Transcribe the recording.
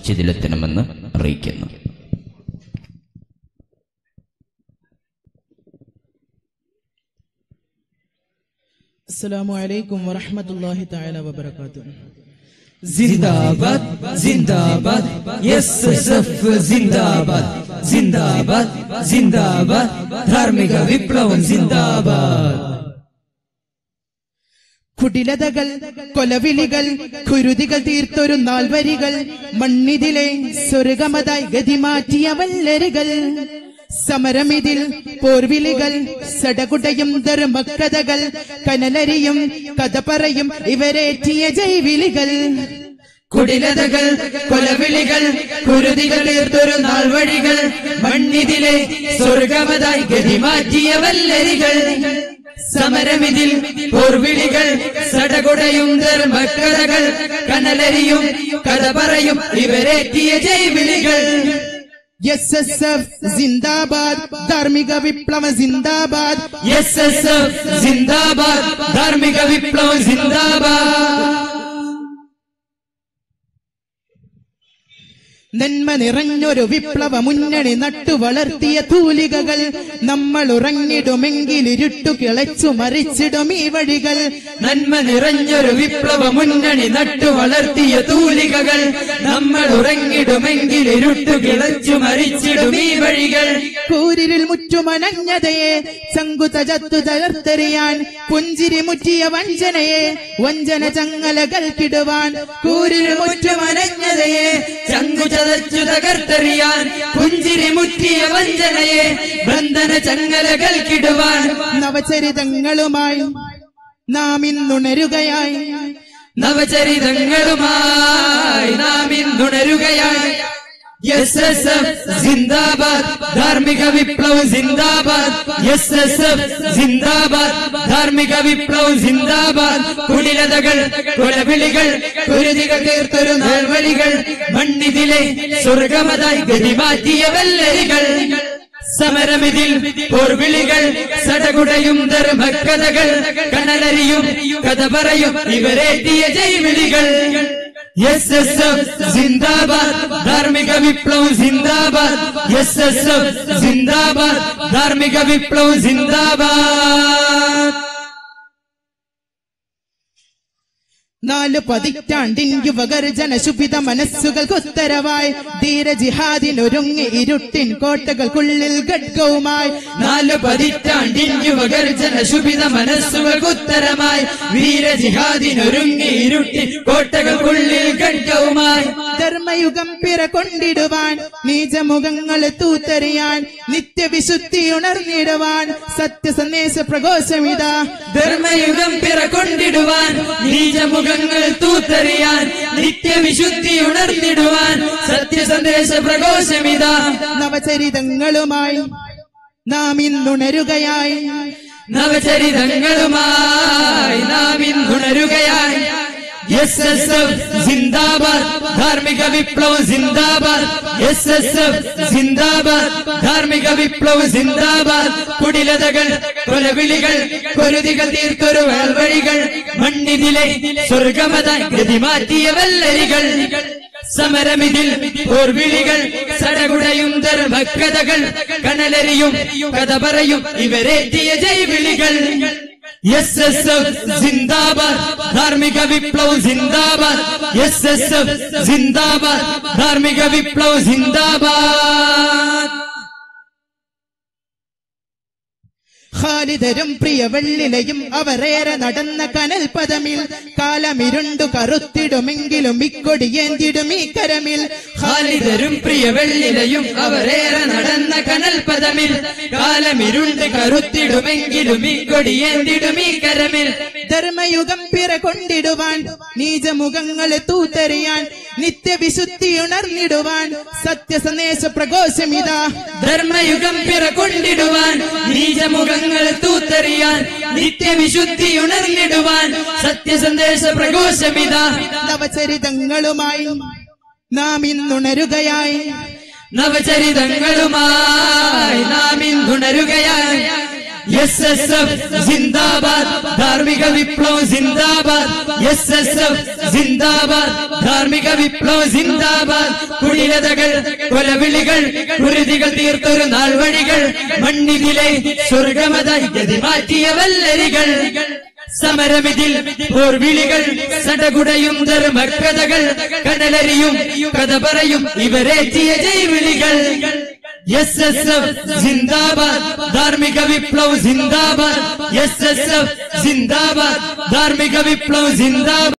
മസ്ജിദിലെത്തണമെന്ന് അറിയിക്കുന്നു السلام عليكم ورحمة الله تعالى وبركاته ജിന്ദാബാദ് ജിന്ദാബാദ് എസ് എസ് എഫ് ജിന്ദാബാദ് ജിന്ദാബാദ് ജിന്ദാബാദ് ധാർമ്മിക വിപ്ലവം ജിന്ദാബാദ് കുടിലതകൾ കൊലവിളികൾ കുരുതികൾ തീർത്തൊരു നാൽവരികൾ മണ്ണിതിലെ സ്വർഗമതായി ഗതിമാറ്റിയ വല്ലരികൾ സമരമിതിൽ പോർവിളികൾ സടകുടയും ധർമ്മക്കഥകൾ കനലരിയും കഥ പറയും ഇവരേറ്റിയ ജൈവിളികൾ കുടിലതകൾ കൊലവിളികൾ കുരുതികൾ തീർത്തൊരു നാൾവഴികൾ മണ്ണിതിലെ സ്വർഗമതായി ഗതിമാറ്റിയ വല്ലരികൾ സമരമിതിൽ പോർവിളികൾ സടകുടയും ധർമ്മക്കഥകൾ കനലരിയും കഥ പറയും ഇവരേറ്റിയ ജൈവിളികൾ എസ് എസ് എഫ് ജിന്ദാബാദ് ധാർമ്മിക വിപ്ലവ ജിന്ദാബാദ് എസ് എസ് എഫ് ജിന്ദാബാദ് ധാർമ്മിക വിപ്ലവം ജിന്ദാബാദ് നന്മ നിറഞ്ഞൊരു വിപ്ലവ മുന്നണി നട്ടു വളർത്തിയ തൂലികകൾ നമ്മൾ ഉറങ്ങിടുമെങ്കിൽ ഇരുട്ടു കിളച്ചു മറിച്ചിടും ഈ വഴികൾ നന്മ നിറഞ്ഞൊരു വിപ്ലവ മുന്നണി നട്ടു വളർത്തിയ തൂലികകൾ നമ്മൾ ഉറങ്ങിടുമെങ്കിൽ ഇരുട്ടു കിളച്ചു മരിച്ചിടും ഈ വഴികൾ കൂരിരിൽ മുറ്റുമണഞ്ഞതയെ ചങ്കു തജത്തു തകർത്തെറിയാൻ പുഞ്ചിരി മുറ്റിയ വഞ്ചനയെ വഞ്ചന ചങ്ങലകൾക്കിടുവാൻ കൂരിൽ മുറ്റുമനഞ്ഞതയെ ചങ്കു ചതച്ചു തകർത്തെറിയാൻ പുഞ്ചിരി മുറ്റിയ വഞ്ചനയെ ബന്ധന ചങ്ങലകൾക്കിടുവാൻ നവചരിതങ്ങളുമായി നാം ഇന്നുണരുകയായി നവചരിതങ്ങളുമായി നാം ഇന്നുണരുകയായി എസ് എസ് എഫ് ജിന്ദാബാദ് ധാർമ്മിക വിപ്ലവം ജിന്ദാബാദ് എസ് എസ് എഫ് ജിന്ദാബാദ് ധാർമ്മിക വിപ്ലവം ജിന്ദാബാദ് കുടിലതകൾ കൊലവിളികൾ കുരുതികൾ തീർത്തൊരു നാൾവഴികൾ മണ്ണിതിലെ സ്വർഗമതായി ഗതിമാറ്റിയ വെല്ലരികൾ സമരമിതിൽ പോർവിളികൾ സടകുടയും ധർമ്മക്കഥകൾ കണലരിയും കഥ പറയും ഇവരേറ്റിയ ജൈവിളികൾ എസ് എസ് എഫ് ജിന്ദാബാദ് ധാർമ്മിക വിപ്ലവം ജിന്ദാബാദ് എസ് എസ് എഫ് ജിന്ദാബാദ് ധാർമ്മിക വിപ്ലവം ജിന്ദാബാദ് നാല് പതിറ്റാണ്ടിൻ യുവകർ ജനശുഭിത മനസ്സുകൾക്ക് ഉത്തരവായി ധീര ജിഹാദിനൊരുങ്ങി ഇരുട്ടിൻ കോട്ടകൾക്കുള്ളിൽ ഘട്കവുമായി നാല് പതിറ്റാണ്ടിൻ യുവകർ ജനശുഭിത മനസ്സുകൾക്ക് ഉത്തരമായി വീരജിഹാദിനൊരുങ്ങി ഇരുട്ടി കോട്ടകൾക്കുള്ളിൽ ഘട്ടവുമായി ധർമ്മയുഗം പിറകൊണ്ടിടുവാൻ നീചമുഖങ്ങൾ തൂത്തെറിയാൻ നിത്യവിശുദ്ധി ഉണർന്നിടുവാൻ സത്യസന്ദേശ പ്രഘോഷമിതാ ധർമ്മയുഗം പിറകൊണ്ടിടുവാൻ നീചമുഖങ്ങൾ തൂത്തെറിയാൻ നിത്യവിശുദ്ധി ഉണർന്നിടുവാൻ സത്യസന്ദേശ പ്രഘോഷമിതാ നവചരിതങ്ങളുമായി നാം ഇന്നുണരുകയായി നവചരിതങ്ങളുമായി നാം ഇന്നുണരുകയായി എസ് എസ് എഫ് ജിന്ദാബാദ് ധാർമ്മിക വിപ്ലവം ജിന്ദാബാദ് എസ് എസ് എഫ് ജിന്ദാബാദ് ധാർമ്മിക വിപ്ലവം ജിന്ദാബാദ് കുടിലതകൾ കൊലവിളികൾ കൊരുതികൾ തീർത്തൊരു വേൾവഴികൾ മണ്ണിതിലെ സ്വർഗമത ഗതിമാറ്റിയ വല്ലരികൾ സമരമിതിൽ പോർവിളികൾ സടകുടയും ധർമ്മക്കഥകൾ കനലരിയും കഥ പറയും ഇവരേറ്റിയ ജൈവിളികൾ എസ് എസ് എഫ് ജിന്ദാബാദ് ധാർമ്മിക വിപ്ലവം ജിന്ദാബാദ് എസ് എസ് എഫ് ജിന്ദാബാദ് ധാർമ്മിക വിപ്ലവം ജിന്ദാബാദ് ഖാലിദരും പ്രിയവെള്ളിലയും അവരേറെ നടന്ന കനൽ പദമിൽ കാലമിരുണ്ടു കറുത്തിടുമെങ്കിലും ഇക്കൊടിയേന്തിടും ഈ കരമിൽ ഖാലിദരും പ്രിയ വെള്ളിലയും അവരേറെ നടന്ന കനൽ പദമിൽ കാലമിരുണ്ട് കരുത്തിടുമെങ്കിലും ഈ കൊടിയേന്തിടും ഈ കരമിൽ ധർമ്മയുഗം പിറകൊണ്ടിടുവാൻ നീചമുഖങ്ങളെ തൂത്തെറിയാൻ നിത്യവിശുദ്ധി ഉണർന്നിടുവാൻ സത്യസന്ദേശ പ്രഘോഷമിതാ ധർമ്മയുഗം പിറകൊണ്ടിടുവാൻ നീചമുഖങ്ങൾ തൂത്തെറിയാൻ നിത്യവിശുദ്ധി ഉണർന്നിടുവാൻ സത്യസന്ദേശ പ്രഘോഷമിതാ നവചരിതങ്ങളുമായി നാം ഇന്നുണരുകയായി നവചരിതങ്ങളുമായി നാം ഇന്നുണരുകയായി എസ് എസ് എഫ് ജിന്ദാബാദ് ധാർമ്മിക വിപ്ലവം ജിന്ദാബാദ് എസ് എസ് എഫ് ജിന്ദാബാദ് ധാർമ്മിക വിപ്ലവം ജിന്ദാബാദ് കുടിലതകൾ കൊലവിളികൾ കുരുതികൾ തീർത്തൊരു നാൾ വഴികൾ മണ്ണിതിലെ സ്വർഗമതായി ഗതി മാറ്റിയ വല്ലരികൾ സമരമിതിൽ പോർവിളികൾ സടകുടയും ധർമ്മക്കഥകൾ കടലരിയും കഥ പറയും ഇവരേറ്റിയ ജൈവിളികൾ എസ് എസ് എഫ് ജിന്ദാബാദ് ധാർമ്മിക വിപ്ലവ് ജിന്ദാബാദ് എസ് എസ് എഫ് ജിന്ദാബാദ് ധാർമ്മിക വിപ്ലവ് ജിന്ദാബാദ്